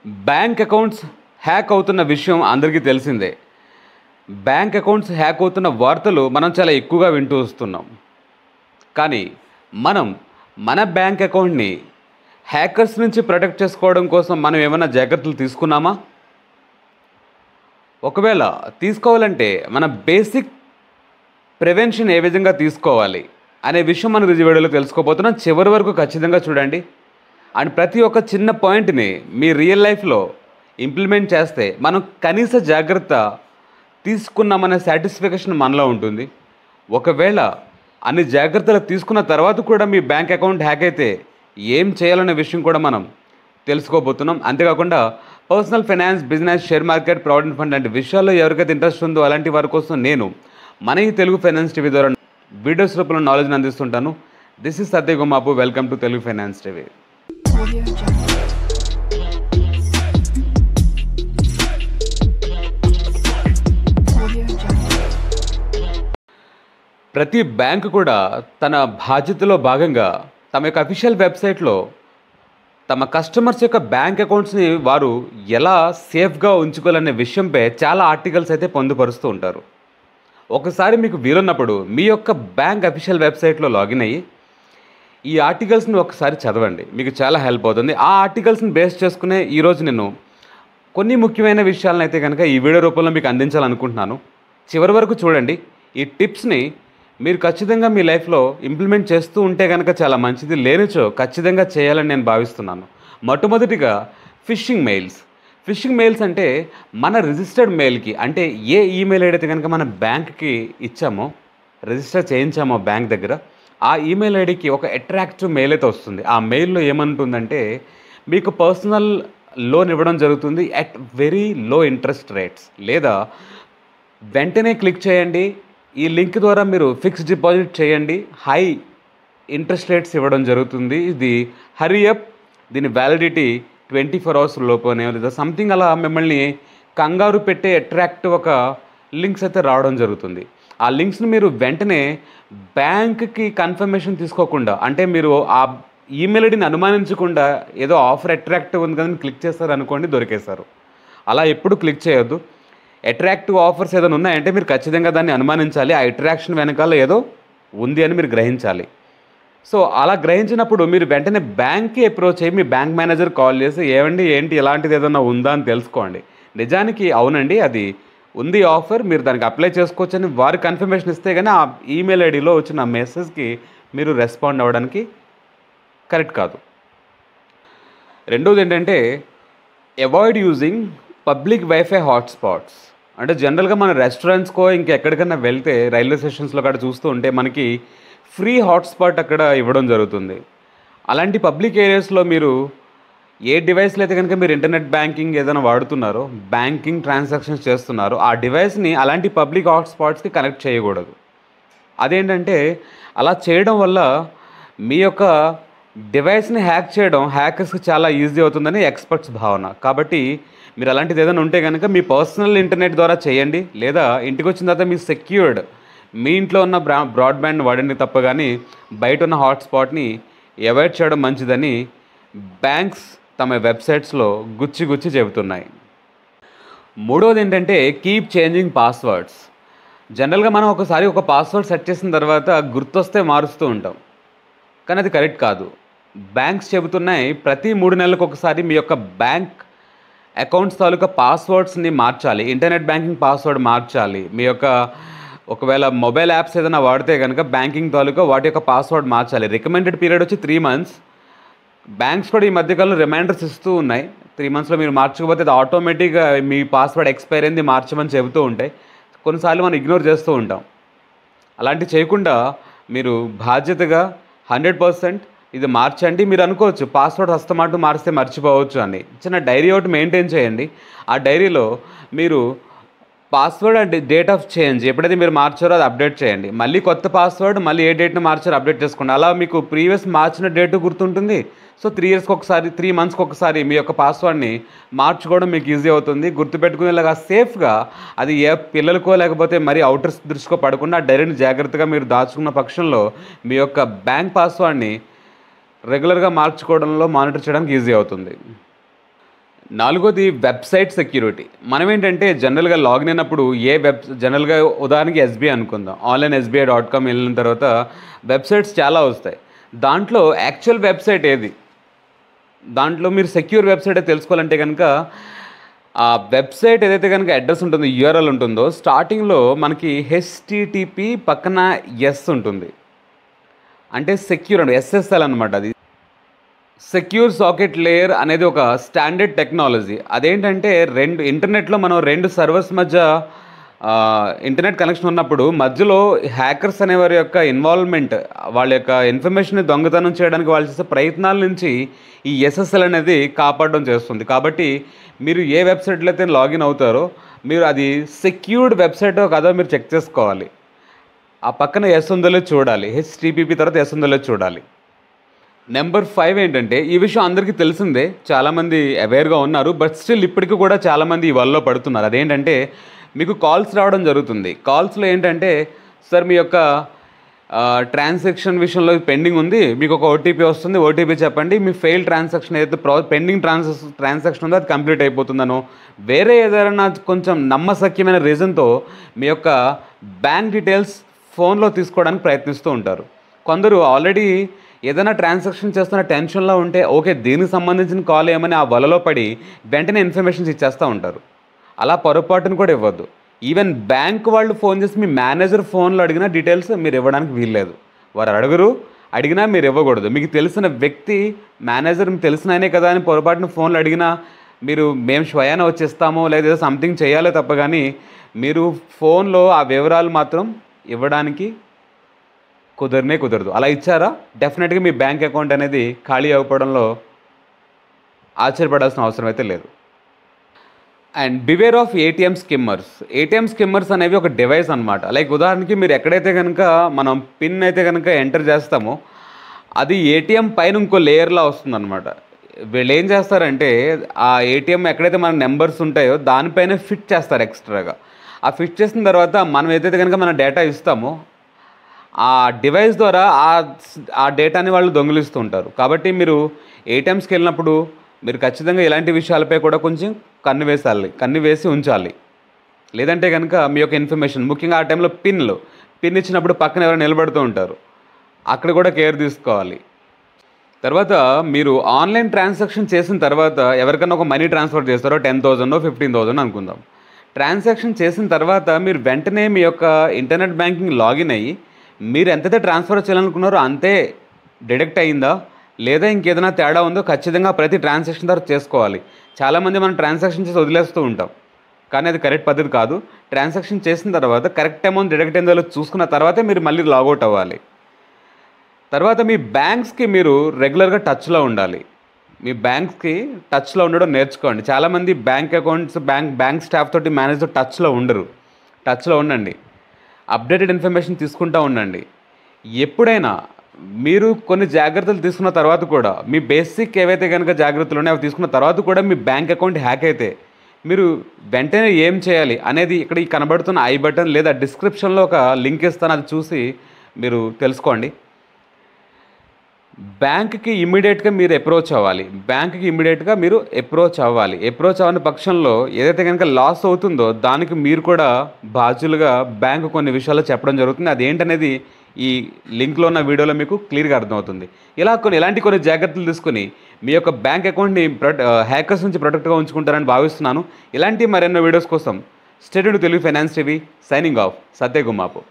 Bank accounts hack అవుతున్న విషయం అందరికీ తెలిసిందే బ్యాంక్ అకౌంట్స్ హ్యాక్ అవుతున్న వార్తలు మనం చాలా ఎక్కువగా వింటూ వస్తున్నాం కానీ మనం మన బ్యాంక్ అకౌంట్ని హ్యాకర్స్ నుంచి ప్రొటెక్ట్ చేసుకోవడం కోసం మనం ఏమైనా జాగ్రత్తలు తీసుకున్నామా ఒకవేళ తీసుకోవాలంటే మన బేసిక్ ప్రివెన్షన్ ఏ విధంగా తీసుకోవాలి అనే విషయం మనం ఈ వీడియోలో తెలుసుకోబోతున్నాం చివరి వరకు ఖచ్చితంగా చూడండి అండ్ ప్రతి ఒక్క చిన్న పాయింట్ని మీ రియల్ లైఫ్లో ఇంప్లిమెంట్ చేస్తే మనం కనీస జాగ్రత్త తీసుకున్నామనే సాటిస్ఫికేషన్ మనలో ఉంటుంది ఒకవేళ అన్ని జాగ్రత్తలు తీసుకున్న తర్వాత కూడా మీ బ్యాంక్ అకౌంట్ హ్యాక్ అయితే ఏం చేయాలనే విషయం కూడా మనం తెలుసుకోబోతున్నాం అంతేకాకుండా personal finance business share market provident fund లాంటి విషయాల్లో ఎవరికైతే ఇంట్రెస్ట్ ఉందో అలాంటి వారి కోసం నేను మన ఈ తెలుగు ఫైనాన్స్ టీవీ ద్వారా వీడియోస్ రూపంలో నాలెడ్జ్ని అందిస్తుంటాను this is Satya Gumapu welcome to Telugu finance TV Audio Jungle. Audio Jungle. ప్రతి బ్యాంకు కూడా తన బాధ్యతలో భాగంగా తమ యొక్క అఫీషియల్ వెబ్సైట్లో తమ కస్టమర్స్ యొక్క బ్యాంక్ అకౌంట్స్ని వారు ఎలా సేఫ్గా ఉంచుకోవాలనే విషయంపై చాలా ఆర్టికల్స్ అయితే పొందుపరుస్తూ ఉంటారు ఒకసారి మీకు వీలున్నప్పుడు మీ యొక్క బ్యాంక్ అఫీషియల్ వెబ్సైట్లో లాగిన్ అయ్యి ఈ ఆర్టికల్స్ని ఒకసారి చదవండి మీకు చాలా హెల్ప్ అవుతుంది ఆ ఆర్టికల్స్ని బేస్ చేసుకునే ఈరోజు నేను కొన్ని ముఖ్యమైన విషయాలను అయితే కనుక ఈ వీడియో రూపంలో మీకు అందించాలనుకుంటున్నాను చివరి వరకు చూడండి ఈ టిప్స్ని మీరు ఖచ్చితంగా మీ లైఫ్లో ఇంప్లిమెంట్ చేస్తూ ఉంటే కనుక చాలా మంచిది లేనిచో ఖచ్చితంగా చేయాలని నేను భావిస్తున్నాను మొట్టమొదటిగా ఫిషింగ్ మెయిల్స్ ఫిషింగ్ మెయిల్స్ అంటే మన రిజిస్టర్డ్ మెయిల్కి అంటే ఏ ఈమెయిల్ ఐడి అయితే కనుక మన బ్యాంక్కి ఇచ్చామో రిజిస్టర్ చేయించామో బ్యాంక్ దగ్గర ఆ ఈమెయిల్ ఐడికి ఒక అట్రాక్టివ్ మెయిల్ అయితే వస్తుంది ఆ మెయిల్లో ఏమంటుందంటే మీకు పర్సనల్ లోన్ ఇవ్వడం జరుగుతుంది at very low interest rates లేదా వెంటనే క్లిక్ చేయండి ఈ లింక్ ద్వారా మీరు ఫిక్స్డ్ డిపాజిట్ చేయండి హై ఇంట్రెస్ట్ రేట్స్ ఇవ్వడం జరుగుతుంది ఇది హరీ అప్ దీని వ్యాలిడిటీ ట్వంటీ ఫోర్ అవర్స్ లోపునే లేదా సంథింగ్ అలా మిమ్మల్ని కంగారు పెట్టే అట్రాక్టివ్ ఒక లింక్స్ అయితే రావడం జరుగుతుంది ఆ లింక్స్ని మీరు వెంటనే బ్యాంక్కి కన్ఫర్మేషన్ తీసుకోకుండా అంటే మీరు ఆ ఈమెయిల్ ఐడిని అనుమానించకుండా ఏదో ఆఫర్ అట్రాక్టివ్ ఉంది కదా క్లిక్ చేస్తారు అనుకోండి దొరికేస్తారు అలా ఎప్పుడు క్లిక్ చేయొద్దు అట్రాక్టివ్ ఆఫర్స్ ఏదైనా ఉన్నాయంటే మీరు ఖచ్చితంగా దాన్ని అనుమానించాలి ఆ అట్రాక్షన్ వెనకాల ఏదో ఉంది అని మీరు గ్రహించాలి సో అలా గ్రహించినప్పుడు మీరు వెంటనే బ్యాంక్కి అప్రోచ్ అయ్యి మీ బ్యాంక్ మేనేజర్ కాల్ చేసి ఏమండి ఏంటి ఇలాంటిది ఏదైనా ఉందా అని తెలుసుకోండి నిజానికి అవునండి అది ఉంది ఆఫర్ మీరు దానికి అప్లై చేసుకోవచ్చని వారి కన్ఫర్మేషన్ ఇస్తే కానీ ఆ ఈమెయిల్ ఐడిలో వచ్చిన మెసేజ్కి మీరు రెస్పాండ్ అవ్వడానికి కరెక్ట్ కాదు రెండోది ఏంటంటే avoid using public WiFi hotspots అంటే జనరల్గా మన రెస్టారెంట్స్కో ఇంకెక్కడికైనా వెళ్తే రైల్వే స్టేషన్స్లో అక్కడ చూస్తూ ఉంటే మనకి ఫ్రీ హాట్స్పాట్ అక్కడ ఇవ్వడం జరుగుతుంది అలాంటి పబ్లిక్ ఏరియాస్లో మీరు ఏ డివైస్లో అయితే కనుక మీరు ఇంటర్నెట్ బ్యాంకింగ్ ఏదైనా వాడుతున్నారో బ్యాంకింగ్ ట్రాన్సాక్షన్స్ చేస్తున్నారో ఆ డివైస్ని అలాంటి పబ్లిక్ హాట్స్పాట్స్కి కనెక్ట్ చేయకూడదు అదేంటంటే అలా చేయడం వల్ల మీ యొక్క డివైస్ని హ్యాక్ చేయడం హ్యాకర్స్కి చాలా ఈజీ అవుతుందని ఎక్స్పర్ట్స్ భావన కాబట్టి మీరు అలాంటిది ఏదైనా ఉంటే కనుక మీ పర్సనల్ ఇంటర్నెట్ ద్వారా చేయండి లేదా ఇంటికి వచ్చిన తర్వాత మీ సెక్యూర్డ్ మీ ఇంట్లో ఉన్న బ్రా బ్రాడ్బ్యాండ్ వాడండి తప్ప కానీ బయట ఉన్న హాట్స్పాట్ని అవాయిడ్ చేయడం మంచిదని బ్యాంక్స్ తమ వెబ్సైట్స్లో గుచ్చి గుచ్చి చెబుతున్నాయి మూడోది ఏంటంటే కీప్ చేంజింగ్ పాస్వర్డ్స్ జనరల్గా మనం ఒకసారి ఒక పాస్వర్డ్ సెట్ చేసిన తర్వాత గుర్తొస్తే మారుస్తూ ఉంటాం కానీ అది కరెక్ట్ కాదు బ్యాంక్స్ చెబుతున్నాయి ప్రతి మూడు నెలలకు ఒకసారి మీ యొక్క బ్యాంక్ అకౌంట్స్ తాలూకా పాస్వర్డ్స్ని మార్చాలి ఇంటర్నెట్ బ్యాంకింగ్ పాస్వర్డ్ మార్చాలి మీ యొక్క ఒకవేళ మొబైల్ యాప్స్ ఏదైనా వాడితే కనుక బ్యాంకింగ్ తాలూకా వాటి యొక్క పాస్వర్డ్ మార్చాలి రికమెండెడ్ పీరియడ్ వచ్చి త్రీ మంత్స్ బ్యాంక్స్ కూడా ఈ మధ్యకాలంలో రిమైండర్స్ ఇస్తూ ఉన్నాయి త్రీ మంత్స్లో మీరు మార్చకపోతే అది ఆటోమేటిక్గా మీ పాస్వర్డ్ ఎక్స్పైర్ అయింది మార్చమని చెబుతూ ఉంటాయి కొన్నిసార్లు మనం ఇగ్నోర్ చేస్తూ ఉంటాం అలాంటివి చేయకుండా మీరు బాధ్యతగా హండ్రెడ్ పర్సెంట్ ఇది మార్చండి మీరు అనుకోవచ్చు పాస్వర్డ్ హస్తమాటు మారిస్తే మర్చిపోవచ్చు అని చిన్న డైరీ ఒకటి మెయింటైన్ చేయండి ఆ డైరీలో మీరు password and date of change ఎప్పుడైతే మీరు మార్చారో అది అప్డేట్ చేయండి మళ్ళీ కొత్త పాస్వర్డ్ మళ్ళీ ఏ డేట్ని మార్చారో అప్డేట్ చేసుకోండి అలా మీకు ప్రీవియస్ మార్చిన డేట్ గుర్తుంటుంది సో త్రీ ఇయర్స్కి ఒకసారి త్రీ మంత్స్కి ఒకసారి మీ యొక్క పాస్వర్డ్ని మార్చుకోవడం మీకు ఈజీ అవుతుంది గుర్తుపెట్టుకునేలాగా సేఫ్గా అది ఏ పిల్లలకో లేకపోతే మరి అవుటర్స్ దృష్టికో పడకుండా ఆ డైరీని జాగ్రత్తగా మీరు దాచుకున్న పక్షంలో మీ యొక్క బ్యాంక్ పాస్వర్డ్ని రెగ్యులర్గా మార్చుకోవడంలో మానిటర్ చేయడానికి ఈజీ అవుతుంది నాలుగోది వెబ్సైట్ సెక్యూరిటీ మనం ఏంటంటే జనరల్గా లాగిన్ అయినప్పుడు ఏ వెబ్ జనరల్గా ఉదాహరణకి ఎస్బీఐ అనుకుందాం ఆన్లైన్ ఎస్బీఐ డాట్ కామ్ వెళ్ళిన తర్వాత వెబ్సైట్స్ చాలా వస్తాయి దాంట్లో యాక్చువల్ వెబ్సైట్ ఏది దాంట్లో మీరు సెక్యూర్ వెబ్సైట్ తెలుసుకోవాలంటే కనుక ఆ వెబ్సైట్ ఏదైతే కనుక అడ్రస్ ఉంటుందో యూఆర్ఎల్ ఉంటుందో స్టార్టింగ్లో మనకి హెచ్టిటిపి పక్కన ఎస్ ఉంటుంది అంటే సెక్యూర్ అండి ఎస్ఎస్ఎల్ అనమాట అది సెక్యూర్ సాకెట్ లేయర్ అనేది ఒక స్టాండర్డ్ టెక్నాలజీ అదేంటంటే రెండు ఇంటర్నెట్లో మనం రెండు సర్వర్స్ మధ్య ఆ, ఇంటర్నెట్ కనెక్షన్ ఉన్నప్పుడు మధ్యలో హ్యాకర్స్ అనే వారి యొక్క ఇన్వాల్వ్మెంట్ వాళ్ళ యొక్క ఇన్ఫర్మేషన్ దొంగతనం చేయడానికి వాళ్ళు చేసే ప్రయత్నాల నుంచి ఈ ఎస్ఎస్ఎల్ అనేది కాపాడడం చేస్తుంది కాబట్టి మీరు ఏ వెబ్సైట్లో అయితే లాగిన్ అవుతారో మీరు అది సెక్యూర్డ్ వెబ్సైటో కాదో మీరు చెక్ చేసుకోవాలి ఆ పక్కన ఎస్ ఉందో లేదో చూడాలి హెచ్టిపిపి తర్వాత ఎస్ ఉందో లేదో చూడాలి నెంబర్ ఫైవ్ ఏంటంటే ఈ విషయం అందరికీ తెలిసిందే చాలామంది అవేర్గా ఉన్నారు బట్ స్టిల్ ఇప్పటికీ కూడా చాలామంది ఈ వల్ల పడుతున్నారు అదేంటంటే మీకు కాల్స్ రావడం జరుగుతుంది కాల్స్లో ఏంటంటే సార్ మీ యొక్క ట్రాన్సాక్షన్ విషయంలో పెండింగ్ ఉంది మీకు ఒక ఓటీపీ వస్తుంది ఓటీపీ చెప్పండి మీ ఫెయిల్ ట్రాన్సాక్షన్ ఏదైతే ప్రో పెండింగ్ ట్రాన్స్ ట్రాన్సాక్షన్ ఉందో అది కంప్లీట్ అయిపోతుందనో వేరే ఏదైనా కొంచెం నమ్మశక్యమైన రీజన్తో మీ యొక్క బ్యాంక్ డీటెయిల్స్ ఫోన్లో తీసుకోవడానికి ప్రయత్నిస్తూ ఉంటారు కొందరు ఆల్రెడీ ఏదైనా ట్రాన్సాక్షన్ చేస్తున్న టెన్షన్లో ఉంటే ఓకే దీనికి సంబంధించిన కాల్ ఏమని ఆ వలలో పడి వెంటనే ఇన్ఫర్మేషన్స్ ఇచ్చేస్తూ ఉంటారు అలా పొరపాటును కూడా ఇవ్వద్దు ఈవెన్ బ్యాంక్ వాళ్ళు ఫోన్ చేసి మీ మేనేజర్ ఫోన్లో అడిగిన డీటెయిల్స్ మీరు ఇవ్వడానికి వీల్లేదు వారు అడగరు అడిగినా మీరు ఇవ్వకూడదు మీకు తెలిసిన వ్యక్తి మేనేజర్ మీకు తెలిసిన ఆయనే కదా అని పొరపాటున ఫోన్లో అడిగినా మీరు మేము స్వయాన వచ్చేస్తామో లేదా ఏదో సంథింగ్ చేయాలో తప్ప కానీ మీరు ఫోన్లో ఆ వివరాలు మాత్రం ఇవ్వడానికి కుదరనే కుదరదు అలా ఇచ్చారా డెఫినెట్గా మీ బ్యాంక్ అకౌంట్ అనేది ఖాళీ అవ్వడంలో ఆశ్చర్యపడాల్సిన అవసరం అయితే లేదు and beware of ATM skimmers ATM skimmers అనేవి ఒక డివైస్ అనమాట లైక్ ఉదాహరణకి మీరు ఎక్కడైతే కనుక మనం పిన్ అయితే కనుక ఎంటర్ చేస్తామో అది ఏటీఎం పైన ఇంకో లేయర్లా వస్తుందన్నమాట వీళ్ళు ఏం చేస్తారంటే ఆ ఏటీఎం ఎక్కడైతే మన నెంబర్స్ ఉంటాయో దానిపైన ఫిట్ చేస్తారు ఎక్స్ట్రాగా ఆ ఫిట్ చేసిన తర్వాత మనం ఏదైతే కనుక మన డేటా ఇస్తామో ఆ డివైస్ ద్వారా ఆ ఆ డేటాని వాళ్ళు దొంగిలిస్తూ ఉంటారు కాబట్టి మీరు ఏటీఎంస్కి వెళ్ళినప్పుడు మీరు ఖచ్చితంగా ఇలాంటి విషయాలపై కూడా కొంచెం కన్ను వేసాలి కన్ను వేసి ఉంచాలి లేదంటే కనుక మీ యొక్క ఇన్ఫర్మేషన్ ముఖ్యంగా ఆ టైంలో పిన్లు పిన్ ఇచ్చినప్పుడు పక్కన ఎవరైనా నిలబడుతూ ఉంటారు అక్కడ కూడా కేర్ తీసుకోవాలి తర్వాత మీరు ఆన్లైన్ ట్రాన్సాక్షన్ చేసిన తర్వాత ఎవరికైనా ఒక మనీ ట్రాన్స్ఫర్ చేస్తారో టెన్ థౌజండ్ ఫిఫ్టీన్ థౌజండ్ అనుకుందాం ట్రాన్సాక్షన్ చేసిన తర్వాత మీరు వెంటనే మీ యొక్క ఇంటర్నెట్ బ్యాంకింగ్ లాగిన్ అయ్యి మీరు ఎంతైతే ట్రాన్స్ఫర్ చేయాలనుకున్నారో అంతే డిడక్ట్ అయిందా లేదా ఇంకేదైనా తేడా ఉందో ఖచ్చితంగా ప్రతి ట్రాన్సాక్షన్ ద్వారా చేసుకోవాలి చాలామంది మనం ట్రాన్సాక్షన్ చేసి వదిలేస్తూ ఉంటాం కానీ అది కరెక్ట్ పద్ధతి కాదు ట్రాన్సాక్షన్ చేసిన తర్వాత కరెక్ట్ అమౌంట్ డిడక్ట్ అయిందో లేదో చూసుకున్న తర్వాతే మీరు మళ్ళీ లాగౌట్ అవ్వాలి తర్వాత మీ బ్యాంక్స్కి మీరు రెగ్యులర్గా టచ్లో ఉండాలి మీ బ్యాంక్స్కి టచ్లో ఉండడం నేర్చుకోండి చాలామంది bank accounts bank bank staff తోటి మేనేజర్ టచ్లో ఉండరు టచ్లో ఉండండి అప్డేటెడ్ ఇన్ఫర్మేషన్ తీసుకుంటూ ఉండండి ఎప్పుడైనా మీరు కొన్ని జాగ్రత్తలు తీసుకున్న తర్వాత కూడా మీ బేసిక్ ఏవైతే కనుక జాగ్రత్తలు ఉన్నాయో అవి తీసుకున్న తర్వాత కూడా మీ బ్యాంక్ అకౌంట్ హ్యాక్ అయితే మీరు వెంటనే ఏం చేయాలి అనేది ఇక్కడ ఈ కనబడుతున్న ఐ బటన్ లేదా డిస్క్రిప్షన్లో ఒక లింక్ ఇస్తాను అది చూసి మీరు తెలుసుకోండి బ్యాంక్కి ఇమ్మీడియట్గా మీరు అప్రోచ్ అవ్వాలి బ్యాంక్కి ఇమ్మీడియట్గా మీరు అప్రోచ్ అవ్వాలి అప్రోచ్ అవ్వని పక్షంలో ఏదైతే కనుక లాస్ అవుతుందో దానికి మీరు కూడా బాధ్యులుగా బ్యాంకు కొన్ని విషయాలు చెప్పడం జరుగుతుంది అదేంటనేది ఈ లింక్లో ఉన్న వీడియోలో మీకు క్లియర్గా అర్థమవుతుంది ఇలా కొన్ని ఇలాంటి కొన్ని జాగ్రత్తలు తీసుకొని మీ యొక్క బ్యాంక్ అకౌంట్ని ప్రొట హ్యాకర్స్ నుంచి ప్రొటెక్ట్గా ఉంచుకుంటారని భావిస్తున్నాను ఇలాంటి మరెన్నో వీడియోస్ కోసం state Telugu finance TV signing off Satya గుమ్మాపు